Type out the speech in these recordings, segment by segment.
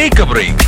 take A break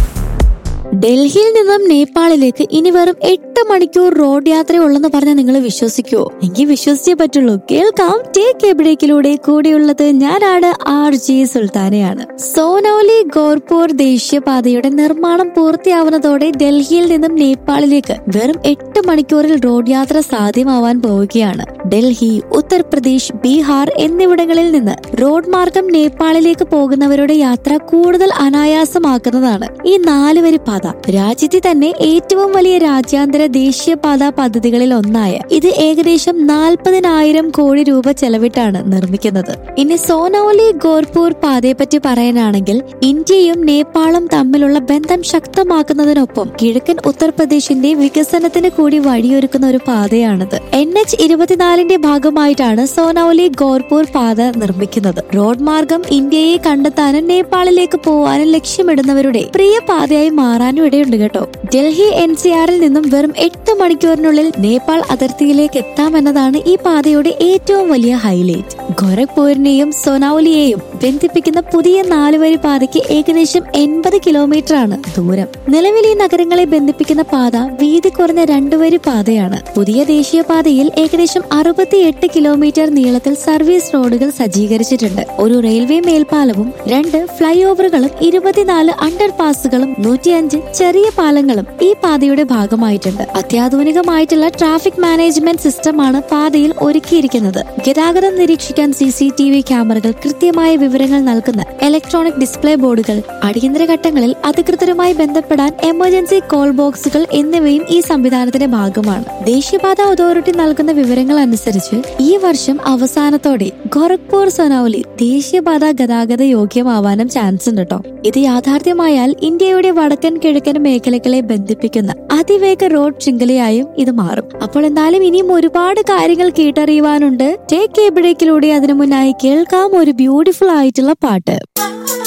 ഡൽഹിയിൽ നിന്നും നേപ്പാളിലേക്ക് ഇനി വെറും എട്ട് മണിക്കൂർ റോഡ് യാത്രയുള്ളെന്ന് പറഞ്ഞാൽ നിങ്ങൾ വിശ്വസിക്കുവോ എങ്കിൽ വിശ്വസിച്ചേ പറ്റുള്ളൂ കേൾക്കാം ടേക്ക് എബ്രേക്കിലൂടെ കൂടെയുള്ളത് ഞാനാണ് ആർ ജി സുൽത്താനയാണ് സോനൌലി ഗോർപൂർ ദേശീയപാതയുടെ നിർമ്മാണം പൂർത്തിയാവുന്നതോടെ ഡൽഹിയിൽ നിന്നും നേപ്പാളിലേക്ക് വെറും എട്ട് മണിക്കൂറിൽ റോഡ് യാത്ര സാധ്യമാവാൻ പോവുകയാണ് ഡൽഹി ഉത്തർപ്രദേശ് ബീഹാർ എന്നിവിടങ്ങളിൽ നിന്ന് റോഡ് മാർഗം നേപ്പാളിലേക്ക് പോകുന്നവരുടെ യാത്ര കൂടുതൽ അനായാസമാക്കുന്നതാണ് ഈ നാലുവരി പാത രാജ്യത്തെ തന്നെ ഏറ്റവും വലിയ രാജ്യാന്തര ദേശീയപാത പദ്ധതികളിൽ ഒന്നായ ഇത് ഏകദേശം നാൽപ്പതിനായിരം കോടി രൂപ ചെലവിട്ടാണ് നിർമ്മിക്കുന്നത് ഇനി സോനൌലി ഗോർപൂർ പാതയെപ്പറ്റി പറയാനാണെങ്കിൽ ഇന്ത്യയും നേപ്പാളും തമ്മിലുള്ള ബന്ധം ശക്തമാക്കുന്നതിനൊപ്പം കിഴക്കൻ ഉത്തർപ്രദേശിന്റെ വികസനത്തിന് കൂടി വഴിയൊരുക്കുന്ന ഒരു പാതയാണിത് എൻ എച്ച് ഇരുപത്തിനാലിന്റെ ഭാഗമായിട്ടാണ് സോനൌലി ഗോർപൂർ പാത നിർമ്മിക്കുന്നത് റോഡ് മാർഗം ഇന്ത്യയെ കണ്ടെത്താനും നേപ്പാളിലേക്ക് പോവാനും ലക്ഷ്യമിടുന്നവരുടെ പ്രിയ പാതയായി മാറാനും ഇടയുണ്ട് കേട്ടോ ഡൽഹി എൻ സി ആറിൽ നിന്നും വെറും എട്ട് മണിക്കൂറിനുള്ളിൽ നേപ്പാൾ അതിർത്തിയിലേക്ക് എത്താമെന്നതാണ് ഈ പാതയുടെ ഏറ്റവും വലിയ ഹൈലൈറ്റ് ഗോരഖ്പൂരിനെയും സൊനൌലിയെയും ബന്ധിപ്പിക്കുന്ന പുതിയ നാലുവരി പാതയ്ക്ക് ഏകദേശം എൺപത് കിലോമീറ്റർ ആണ് ദൂരം നിലവിൽ ഈ നഗരങ്ങളെ ബന്ധിപ്പിക്കുന്ന പാത വീതി കുറഞ്ഞ രണ്ടുവരി പാതയാണ് പുതിയ ദേശീയപാതയിൽ ഏകദേശം അറുപത്തിയെട്ട് കിലോമീറ്റർ നീളത്തിൽ സർവീസ് റോഡുകൾ സജ്ജീകരിച്ചിട്ടുണ്ട് ഒരു റെയിൽവേ മേൽപ്പാലവും രണ്ട് ഫ്ലൈ ഓവറുകളും ഇരുപത്തിനാല് അണ്ടർ പാസുകളും നൂറ്റിയഞ്ച് ചെറിയ പാലങ്ങളും ഈ പാതയുടെ ഭാഗമായിട്ടുണ്ട് അത്യാധുനികമായിട്ടുള്ള ട്രാഫിക് മാനേജ്മെന്റ് സിസ്റ്റമാണ് പാതയിൽ ഒരുക്കിയിരിക്കുന്നത് ഗതാഗതം നിരീക്ഷിക്കാൻ സി സി ടി വി ക്യാമറകൾ കൃത്യമായ വിവരങ്ങൾ നൽകുന്ന ഇലക്ട്രോണിക് ഡിസ്പ്ലേ ബോർഡുകൾ അടിയന്തര ഘട്ടങ്ങളിൽ അധികൃതരുമായി ബന്ധപ്പെടാൻ എമർജൻസി കോൾ ബോക്സുകൾ എന്നിവയും ഈ സംവിധാനത്തിന്റെ ഭാഗമാണ് ദേശീയപാത അതോറിറ്റി നൽകുന്ന വിവരങ്ങൾ അനുസരിച്ച് ഈ വർഷം അവസാനത്തോടെ ഗോരഖ്പൂർ സൊനൌലി ദേശീയപാത ഗതാഗത യോഗ്യമാവാനും ചാൻസ് ഉണ്ട് കേട്ടോ ഇത് യാഥാർത്ഥ്യമായാൽ ഇന്ത്യയുടെ വടക്കൻ കിഴക്കൻ മേഖലകളെ ബന്ധിപ്പിക്കുന്ന അതിവേഗ റോഡ് ശൃംഖലയായും ഇത് മാറും അപ്പോൾ എന്തായാലും ഇനിയും ഒരുപാട് കാര്യങ്ങൾ കേട്ടറിയുവാനുണ്ട് ടേക്ക് എ ബ്രേക്കിലൂടെ അതിനു മുന്നായി കേൾക്കാം ഒരു ബ്യൂട്ടിഫുൾ ആയിട്ടുള്ള പാട്ട്